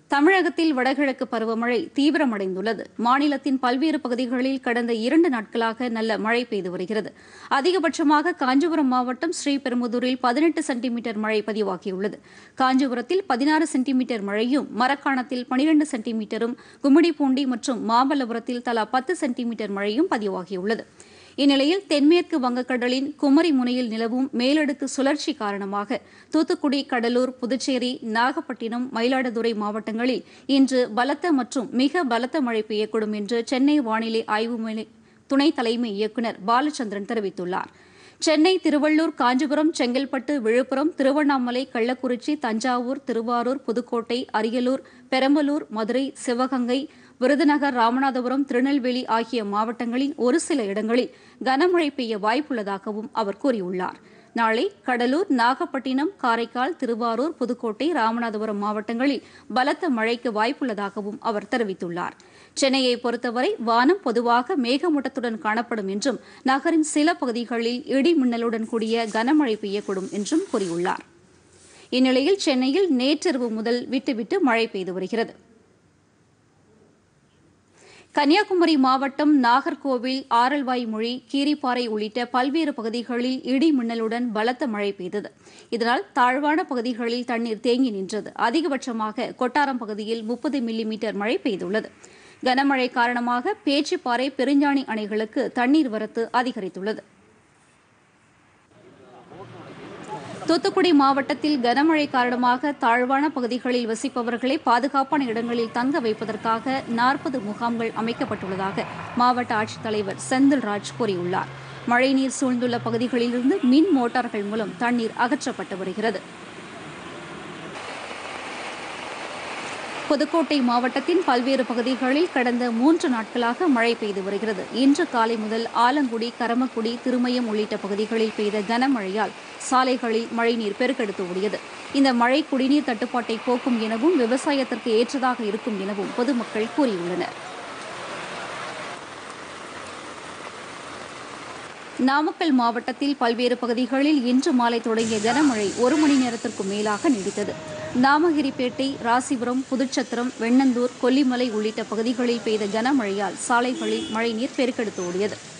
தமிழகத்தில் வடகிழக்கு பருவமழை தீவிரமடைந்துள்ளது மாநிலத்தின் பல்வேறு பகுதிகளில் கடந்த இரண்டு நாட்களாக நல்ல மழை பெய்து வருகிறது அதிகபட்சமாக காஞ்சிபுரம் மாவட்டம் ஸ்ரீபெரும்புதூரில் பதினெட்டு சென்டிமீட்டர் மழை பதிவாகியுள்ளது காஞ்சிபுரத்தில் பதினாறு சென்டிமீட்டர் மழையும் மரக்காணத்தில் பனிரெண்டு சென்டிமீட்டரும் கும்மிடிப்பூண்டி மற்றும் மாமல்லபுரத்தில் தலா பத்து சென்டிமீட்டர் மழையும் பதிவாகியுள்ளது இந்நிலையில் தென்மேற்கு வங்கக்கடலின் குமரி முனையில் நிலவும் மேலடுக்கு சுழற்சி காரணமாக தூத்துக்குடி கடலூர் புதுச்சேரி நாகப்பட்டினம் மயிலாடுதுறை மாவட்டங்களில் இன்று பலத்த மற்றும் மிக பலத்த மழை பெய்யக்கூடும் என்று சென்னை வானிலை ஆய்வு மைய துணை தலைமை இயக்குநர் பாலச்சந்திரன் தெரிவித்துள்ளார் சென்னை திருவள்ளூர் காஞ்சிபுரம் செங்கல்பட்டு விழுப்புரம் திருவண்ணாமலை கள்ளக்குறிச்சி தஞ்சாவூர் திருவாரூர் புதுக்கோட்டை அரியலூர் பெரம்பலூர் மதுரை சிவகங்கை விருதுநகர் ராமநாதபுரம் திருநெல்வேலி ஆகிய மாவட்டங்களின் ஒரு சில இடங்களில் கனமழை பெய்ய வாய்ப்புள்ளதாகவும் அவர் கூறியுள்ளார் நாளை கடலூர் நாகப்பட்டினம் காரைக்கால் திருவாரூர் புதுக்கோட்டை ராமநாதபுரம் மாவட்டங்களில் பலத்த மழைக்கு வாய்ப்புள்ளதாகவும் அவர் தெரிவித்துள்ளார் சென்னையை பொறுத்தவரை வானம் பொதுவாக மேகமூட்டத்துடன் காணப்படும் என்றும் நகரின் சில பகுதிகளில் இடி மின்னலுடன் கூடிய கனமழை பெய்யக்கூடும் என்றும் கூறியுள்ளார் இந்நிலையில் சென்னையில் நேற்றிரவு முதல் விட்டுவிட்டு மழை பெய்து வருகிறது கன்னியாகுமரி மாவட்டம் நாகர்கோவில் ஆரல்வாய்மொழி கீரிப்பாறை உள்ளிட்ட பல்வேறு பகுதிகளில் இடி மின்னலுடன் பலத்த மழை பெய்தது இதனால் தாழ்வான பகுதிகளில் தண்ணீர் தேங்கி நின்றது அதிகபட்சமாக கொட்டாரம் பகுதியில் முப்பது மில்லி மீட்டர் மழை பெய்துள்ளது கனமழை காரணமாக பேச்சிப்பாறை பெருஞ்சாணி அணைகளுக்கு தண்ணீர் வரத்து அதிகரித்துள்ளது தூத்துக்குடி மாவட்டத்தில் கனமழை காரணமாக தாழ்வான பகுதிகளில் வசிப்பவர்களை பாதுகாப்பான இடங்களில் தங்க வைப்பதற்காக நாற்பது முகாம்கள் அமைக்கப்பட்டுள்ளதாக மாவட்ட ஆட்சித்தலைவர் செந்தில்ராஜ் கூறியுள்ளார் மழைநீர் சூழ்ந்துள்ள பகுதிகளிலிருந்து மின் மோட்டார்கள் மூலம் தண்ணீர் அகற்றப்பட்டு வருகிறது புதுக்கோட்டை மாவட்டத்தின் பல்வேறு பகுதிகளில் கடந்த மூன்று நாட்களாக மழை பெய்து வருகிறது இன்று காலை முதல் ஆலங்குடி கரமக்குடி திருமயம் உள்ளிட்ட பகுதிகளில் பெய்த கனமழையால் சாலைகளில் மழைநீர் பெருக்கெடுத்து ஓடியது இந்த மழை குடிநீர் தட்டுப்பாட்டை போக்கும் எனவும் விவசாயத்திற்கு ஏற்றதாக இருக்கும் எனவும் பொதுமக்கள் கூறியுள்ளனர் நாமக்கல் மாவட்டத்தில் பல்வேறு பகுதிகளில் இன்று மாலை தொடங்கிய கனமழை ஒரு மணி நேரத்திற்கு மேலாக நீடித்தது நாமகிரிப்பேட்டை ராசிபுரம் புதுச்சத்திரம் வெண்ணந்தூர் கொல்லிமலை உள்ளிட்ட பகுதிகளில் பெய்த கனமழையால் சாலைகளில் மழைநீர் பெருக்கெடுத்து ஓடியது